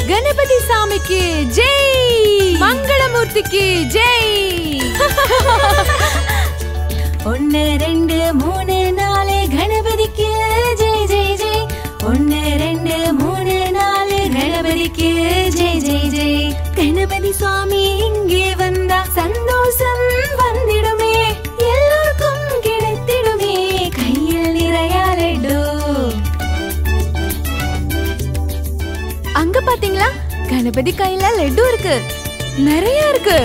கணபதி சாமிக்கு ஜெய் மங்களமூர்த்திக்கு ஜெய் ஒன்னு ரெண்டு மூணு நாலு கணபதிக்கு ஜெய் ஜெய் ஜெய் ஒன்னு ரெண்டு மூணு நாலு கணபதிக்கு ஜெய் ஜெய் ஜெய் கணபதி சுவாமி இங்கே வந்தா சந்தோஷம் வந்திடுமே எல்லோருக்கும் கிடைத்திடுமே கையில் நிறைய லட்டு அங்க பாத்தீங்களா கணபதி கையில லட்டு இருக்கு நிறைய இருக்கு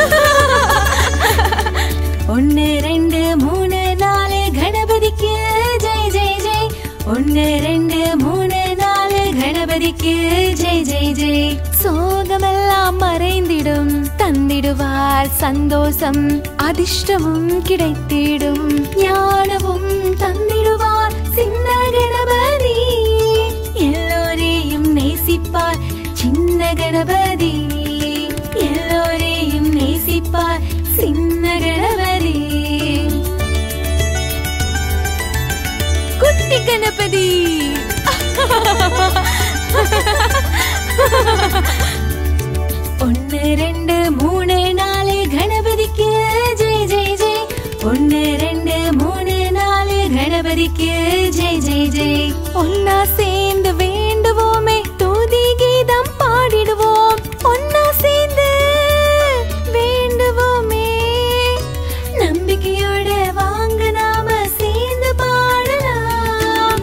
ஒன்னு ரெண்டு மூணு நாலு கணபதிக்கு ஜெய் ஜெய் ஜெய் ஒன்னு ரெண்டு மூணு நாலு கணபதிக்கு ஜெய் ஜெய் ஜெய் சோகமெல்லாம் மறைந்திடும் தந்திடுவார் சந்தோஷம் அதிர்ஷ்டமும் கிடைத்திடும் ஞானமும் தந்திடுவார் சின்ன கணபதி எல்லோரையும் நேசிப்பார் சின்ன கணபதி எல்லோரையும் நேசிப்பார் சின்ன கணபதி குட்டி கணபதி ஒன்னு ரெண்டு மூணு நாலு கணபதிக்கு ஜெய் ஜெய் ஜெய் ஒன்னு ரெண்டு மூணு நாலு கணபதிக்கு ஜெய் ஜெய் ஜெய் ஒன்னா சேர்ந்து வேண்டுவோமே தூதி கீதம் பாடிடுவோம் ஒன்னா சேர்ந்து வேண்டுவோமே நம்பிக்கையோட வாங்க நாம சேர்ந்து பாடலாம்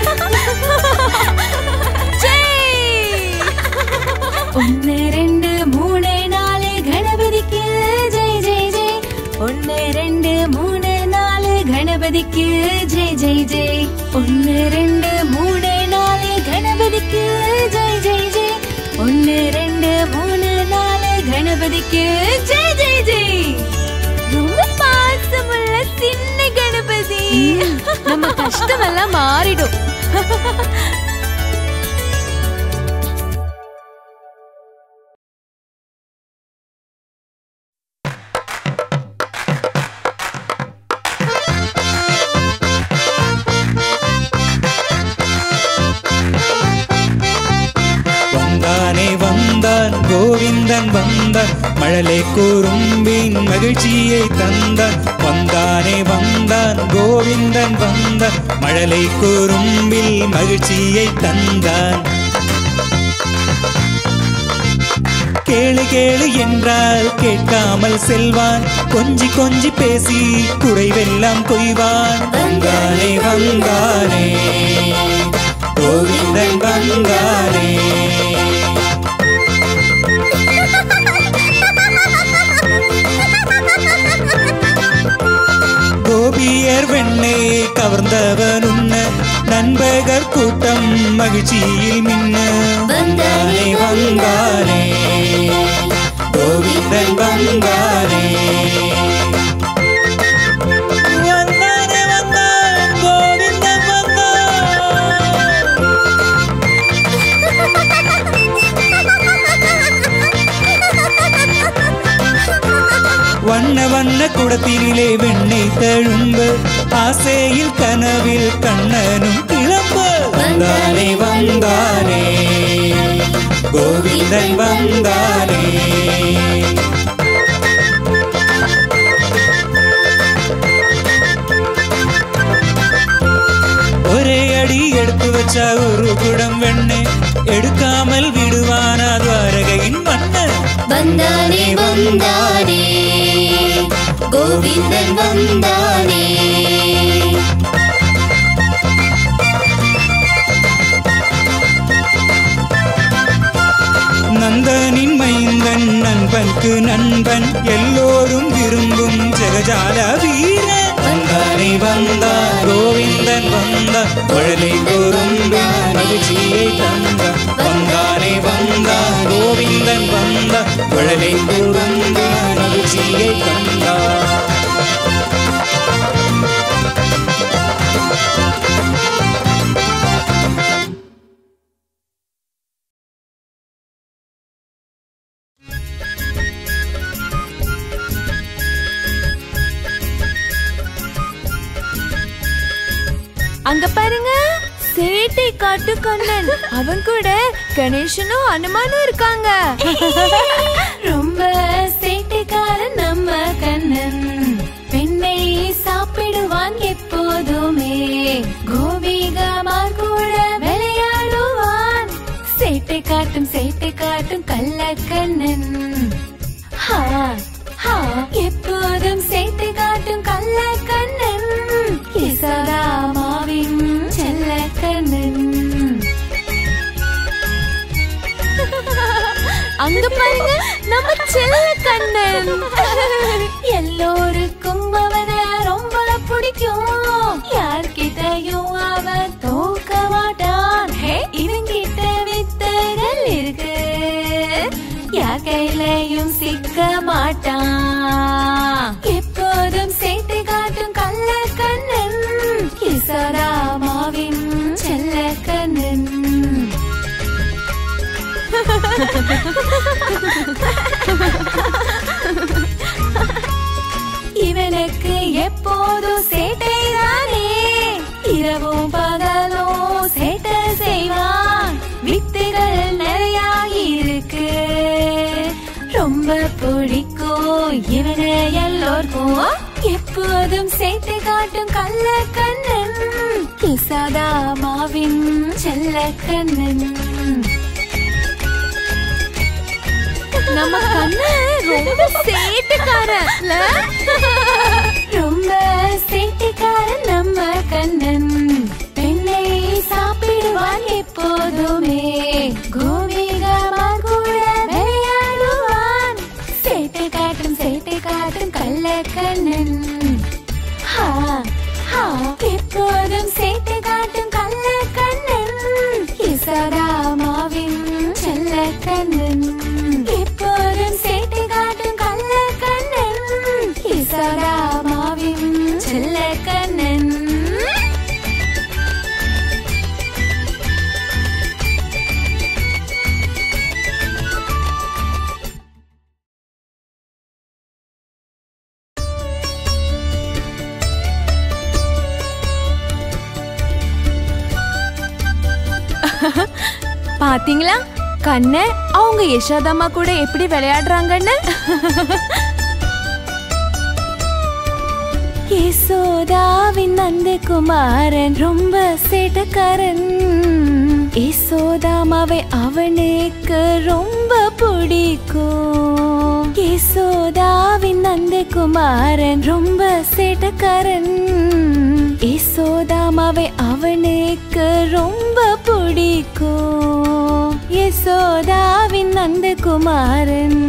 ஜெய் ஒன்னு ரெண்டு மூணு நாலு கணபதிக்கு ஜெய் ஜெய் ஜெய் ஒன்னு ரெண்டு மூணு நாலு கணபதிக்கு ஜெய் ஜெய் ஜெய் ஒன்னு ரெண்டு மூணு நாலு கணபதிக்கு ஜெய் ஜெய் ஜெய் ஒன்னு ரெண்டு மூணு நாலு கணபதிக்கு ஜெய் ஜெய் ஜெய் ரொம்ப பாசமுள்ள சின்ன கணபதி நம்ம கஷ்டமெல்லாம் மாறிடும் வந்தானே வந்தான் கோவிந்தன் வந்தான் மழலை குறும்பின் மகிழ்ச்சியை தந்தான் வந்தானே வந்தான் கோவிந்தன் வந்தான் மழலை குறும்பில் மகிழ்ச்சியை தந்தான் கேளு கேளு என்றால் கேட்காமல் செல்வான் கொஞ்சி கொஞ்சி பேசி குறைவெல்லாம் கொய்வான் வந்தானே வந்தானே கோவிந்தன் வந்தானே கோபியர் வெண்ணை கவர்ந்தவன் உண்ண நண்பகர் கூட்டம் மகிழ்ச்சியில் மின்ன வந்தானே வந்தானே கோவிந்தன் வந்தானே வந்தானே வந்தான் கோவிந்தன் வந்தான் வண்ண வண்ண குடத்தினிலே வெண்ணெய் தழும்ப ஆசையில் கனவில் கண்ணனும் கிளம்ப வந்தானே வந்தானே கோவிந்தன் வந்தானே ஒரே அடி எடுத்து வச்சா ஒரு குடம் வெண்ணெய் எடுக்காமல் விடுவானா துவாரகையின் மன்னன் வந்தானே வந்தானே கோவிந்தன் வந்தானே நந்தனின் மைந்தன் நண்பனுக்கு நண்பன் எல்லோரும் விரும்பும் ஜெகஜால வீரன் வந்தானே வந்தா கோவிந்தன் வந்தா குழலை கோருந்த மகிழ்ச்சியை தந்த வந்தானே வந்தா கோவிந்தன் வந்தா குழலை கோருந்த மகிழ்ச்சியை தந்தா அங்க பாருங்க சேட் சேட்டை காட்டு கண்ணன் அவன் கூட கணேசனும் அனுமானும் இருக்காங்க ரொம்ப சேட்டைக்காரன் நம்ம கண்ணன் பெண்ணை சாப்பிடுவான் எப்போதுமே கோபிகமார் கூட விளையாடுவான் சேட்டை காட்டும் சேட்டை காட்டும் கள்ள கண்ணன் ஹா, ஹா, எப்போதும் சேட்டை காட்டும் கள்ள கண்ணன் யசோதாமாவின் செல்ல கண்ணன் அங்க பாருங்க நம்ம செல்ல கண்ணன் எல்லோருக்கும் அவன ரொம்ப பிடிக்கும் யார்கிட்டயும் அவன் தோக்க மாட்டான் ஹே, இவன்கிட்ட வித்தைகள் இருக்கு யார் கையிலையும் சிக்க மாட்டான் எப்போதும் சேட்டை காட்டும் கள்ள கண்ணன் கிசராமாவின் செல்ல கண்ணன் இவனுக்கு எப்போதும் சேட்டை தானே இரவும் பகலும் சேட்டை செய்வான் வித்துகள் நிறைய இருக்கு ரொம்ப பிடிக்கும் இவனை எல்லோருக்கும் எப்போதும் சேட்டை காட்டும் கள்ள கண்ணன் கிசாதா மாவின் செல்ல கண்ணன் நம்ம கண்ணன் ரொம்ப சேட்டுக்காரன் ரொம்ப சேட்டைக்காரன் நம்ம கண்ணன் பெண்ணை சாப்பிடுவான் எப்போதுமே கோபிகமார் கூட விளையாடுவான் சேட்டை காட்டும் சேட்டை காட்டும் கள்ள கண்ணன் ஹா, ஹா, எப்போதும் சேட்டை காட்டும் கள்ள கண்ணன் இசராமாவின் செல்ல கண்ணன் எப்போதும் சேட்டை காட்டும் கள்ள கண்ணன் இசராமாவின் செல்ல கண்ணன் பாத்தீங்களா கண்ண அவங்க யசோதாமா கூட எப்படி விளையாடுறாங்கன்னு யசோதாவின் நந்தகுமாரன் ரொம்ப சேட்டக்காரன் யசோதாமாவை அவனுக்கு ரொம்ப பிடிக்கும் யசோதாவின் நந்தகுமாரன் ரொம்ப சேட்டக்காரன் யசோதாமாவை அவனுக்கு ரொம்ப பிடிக்கும் யசோதாவின் நந்தகுமாரன்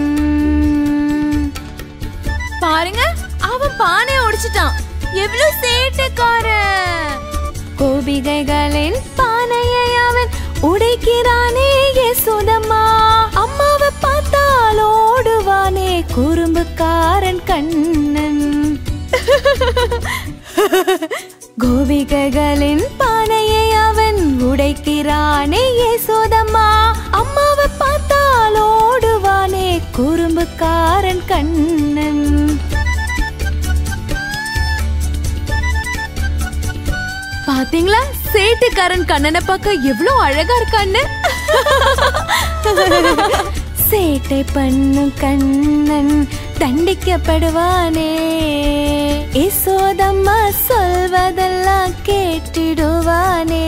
பாருங்க அவன் பானை உடைச்சிட்டான் எவ்வளவு சேட்டைக்காரன் கோபிகைகளின் பானையை அவன் உடைக்கிறானே யசோதம்மா அம்மாவை பார்த்தால் ஓடுவானே குறும்புக்காரன் கண்ணன் கோபிகைகளின் பானையை அவன் உடைக்கிறானே யசோதம்மா அம்மாவை பார்த்தால் ஓடுவானே குறும்புக்காரன் கண்ணன் பாத்தீங்களா சேட்டுக்காரன் கண்ணனை பார்க்க எவ்வளவு அழகா இருக்கான்னு சேட்டை பண்ணும் கண்ணன் தண்டிக்கப்படுவானே யசோதம்மா சொல்வதெல்லாம் கேட்டிடுவானே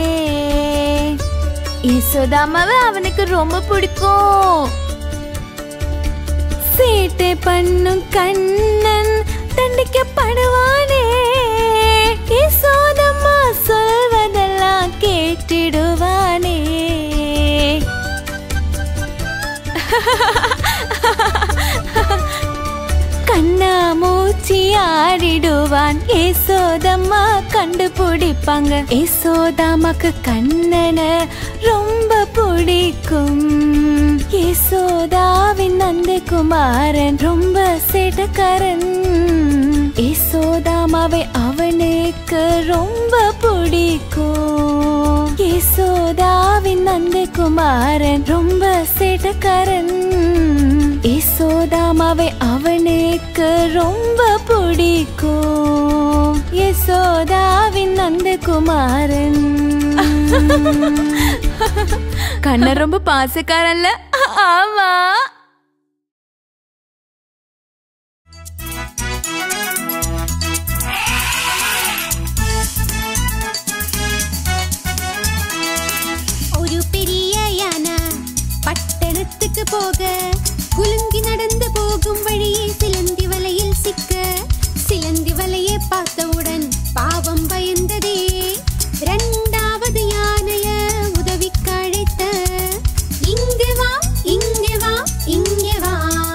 யசோதாமாவை அவனுக்கு ரொம்ப பிடிக்கும் சேட்டை பண்ணும் கண்ணன் தண்டிக்கப்படுவானே யசோதம்மா சொல்வதெல்லாம் கேட்டிடுவானே கண்ணா மூச்சி ஆடிடுவான் ஏசோதம்மா கண்டுபிடிப்பாங்க ஏசோதாமாக்கு கண்ணன ரொம்ப பிடிக்கும் ஏசோதாவின் நந்தகுமாரன் ரொம்ப சேட்டக்காரன் ஏசோதாமாவை அவனுக்கு ரொம்ப பிடிக்கும் ஏசோதாவின் நந்தகுமாரன் ரொம்ப சேட்டக்காரன் யசோதாமாவை அவனுக்கு ரொம்ப பிடிக்கும் யசோதாவின் நந்தகுமாரன் கண்ண ரொம்ப பாசக்காரன்ல ஆமா ஒரு பெரிய யானை பட்டணத்துக்கு போக குலுங்கி நடந்து போகும் வழியே சிலந்தி வலையில் சிக்க சிலந்தி வலையை பார்த்தவுடன் பாவம் பயந்ததே இரண்டாவது யானைய உதவிக்கு அழைத்த இங்கு வா இங்கு வா இங்கு வா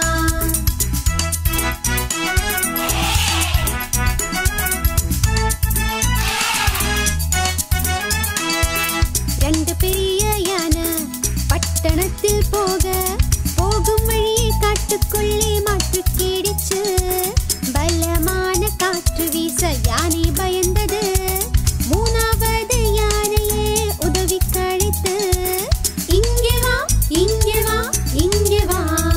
ரெண்டு பெரிய யானை பட்டணத்தில் போக போகும் வழியே காட்டுக்குள்ளே மாட்டு கேடிச்சு பலமான காற்று வீச யானை பயந்தது மூணாவது யானையே உதவி கழித்து இங்கே வா இங்கே வா இங்கே வா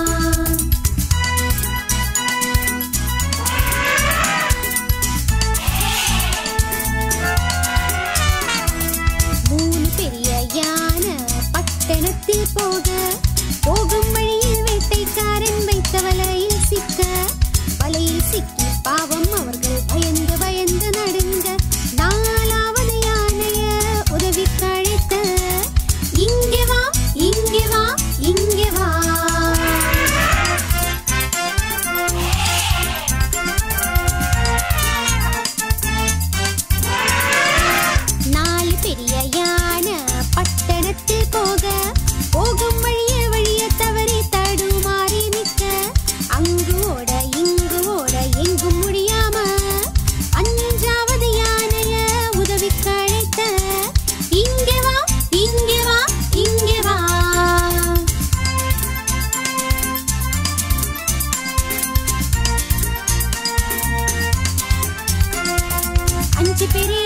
மூணு பெரிய யானை பட்டணத்தில் போக போகும் வழியில் வேட்டைக்காரன் வைத்த வலையில் சிக்க வலையில் சிக்கி பாவம் அவர்கள் பயந்து பயந்து நடுங்க நாலாவது யானைய உதவி கழைத்த இங்கே வா இங்கே வா இங்கே வா நாலு பெரிய யானை பட்டணத்தில் போக போகும் வழிய வழிய தவறி தடுமாறி நிற்க அங்கு ஓட இங்கு ஓட எங்கும் முடியாம அஞ்சாவது யானைய உதவி கழைத்த இங்கே வா இங்கே வா இங்கே வா அஞ்சு பெரிய